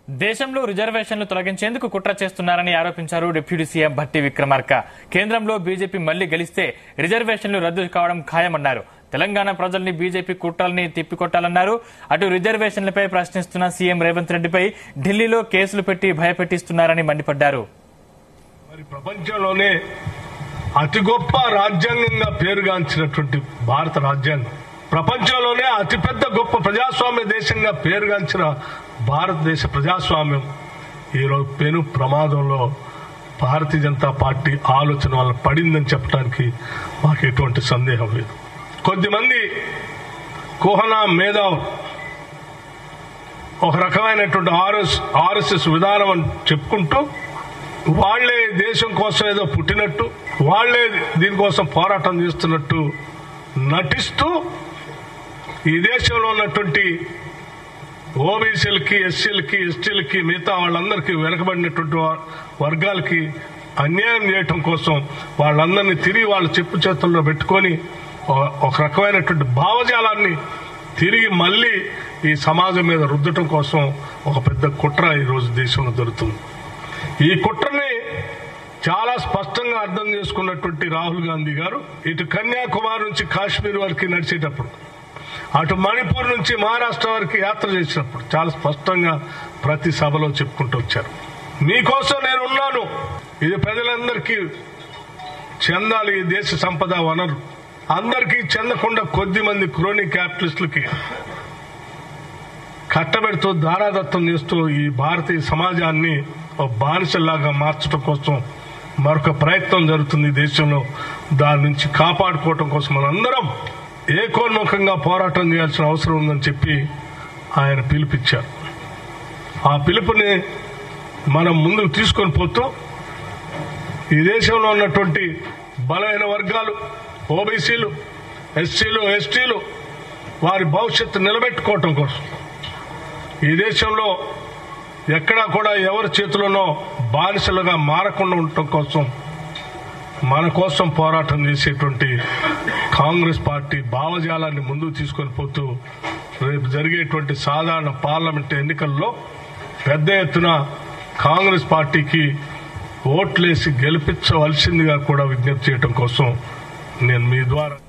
దేశంలో రిజర్వేషన్లు తొలగించేందుకు కుట్ర చేస్తున్నారని ఆరోపించారు డిప్యూటీ సీఎం భట్టి విక్రమార్క కేంద్రంలో బీజేపీ మళ్లీ గెలిస్తే రిజర్వేషన్లు రద్దు కావడం ఖాయమన్నారు తెలంగాణ ప్రజల్ని బీజేపీ కుట్రల్ని తిప్పికొట్టాలన్నారు అటు రిజర్వేషన్లపై ప్రశ్నిస్తున్న సీఎం రేవంత్ రెడ్డిపై ఢిల్లీలో కేసులు పెట్టి భయపెట్టిస్తున్నారని మండిపడ్డారు మరి ప్రపంచంలోనే అతి గొప్ప రాజ్యాంగంగా పేరుగాంచినటువంటి భారత రాజ్యాంగం ప్రపంచంలోనే అతిపెద్ద గొప్ప ప్రజాస్వామ్య దేశంగా పేరుగాంచిన భారతదేశ ప్రజాస్వామ్యం ఈరోజు పెను ప్రమాదంలో భారతీయ జనతా పార్టీ ఆలోచన వల్ల పడిందని చెప్పడానికి మాకు ఎటువంటి సందేహం లేదు కొద్దిమంది కుహనా మేధావులు ఒక రకమైనటువంటి ఆర్ఎస్ ఆర్ఎస్ఎస్ విధానం అని చెప్పుకుంటూ వాళ్లే దేశం కోసం ఏదో పుట్టినట్టు వాళ్లే దీనికోసం పోరాటం చేస్తున్నట్టు నటిస్తూ ఈ దేశంలో ఉన్నటువంటి ఓబీసీలకి ఎస్సీలకి ఎస్టీలకి మిగతా వాళ్ళందరికీ వెనకబడినటువంటి వా- వర్గాలకి అన్యాయం చేయటం కోసం వాళ్ళందరినీ తిరిగి వాళ్ళ చెప్పు చేతుల్లో పెట్టుకొని ఒక- ఒక రకమైనటువంటి భావజాలాన్ని తిరిగి మళ్ళీ ఈ సమాజం మీద రుద్దటం కోసం ఒక పెద్ద కుట్ర ఈ రోజు దేశంలో జరుగుతుంది ఈ కుట్రని చాలా స్పష్టంగా అర్థం చేసుకున్నటువంటి రాహుల్ గాంధీ గారు ఇటు కన్యాకుమారి నుంచి కాశ్మీర్ వరకు నడిచేటప్పుడు అటు మణిపూర్ నుంచి మహారాష్ట్ర వరకు యాత్ర చేసినప్పుడు చాలా స్పష్టంగా ప్రతి సభలో చెప్పుకుంటూ వచ్చారు మీకోసం నేను ఉన్నాను ఇది ప్రజలందరికీ చెందాలి ఈ దేశ సంపద వనరు అందరికీ చెందకుండా కొద్ది మంది క్రోనీ క్యాపిటలిస్టులకి కట్టబెడుతూ దారాదత్తం చేస్తూ ఈ భారతీయ సమాజాన్ని ఒక బానిసల్లాగా మార్చడం కోసం మరొక ప్రయత్నం జరుగుతుంది ఈ దేశంలో దాని నుంచి కాపాడుకోవటం కోసం మనందరం ఏకోన్ముఖంగా పోరాటం చేయాల్సిన అవసరం ఉందని చెప్పి ఆయన పిలుపిచ్చారు ఆ పిలుపుని మనం ముందుకు తీసుకొని పోతూ ఈ దేశంలో ఉన్నటువంటి బలమైన వర్గాలు ఓబీసీలు ఎస్సీలు ఎస్టీలు వారి భవిష్యత్తు నిలబెట్టుకోవటం కోసం ఈ దేశంలో ఎక్కడా కూడా ఎవరి చేతిలోనో బానిసలుగా మారకుండా ఉండటం కోసం మన కోసం పోరాటం చేసేటువంటి కాంగ్రెస్ పార్టీ భావజాలాన్ని ముందుకు తీసుకొని పోతూ రేపు జరిగేటువంటి సాధారణ పార్లమెంట్ ఎన్నికల్లో పెద్ద ఎత్తున కాంగ్రెస్ పార్టీకి ఓట్లేసి గెలిపించవలసిందిగా కూడా విజ్ఞప్తి చేయడం కోసం నేను మీ ద్వారా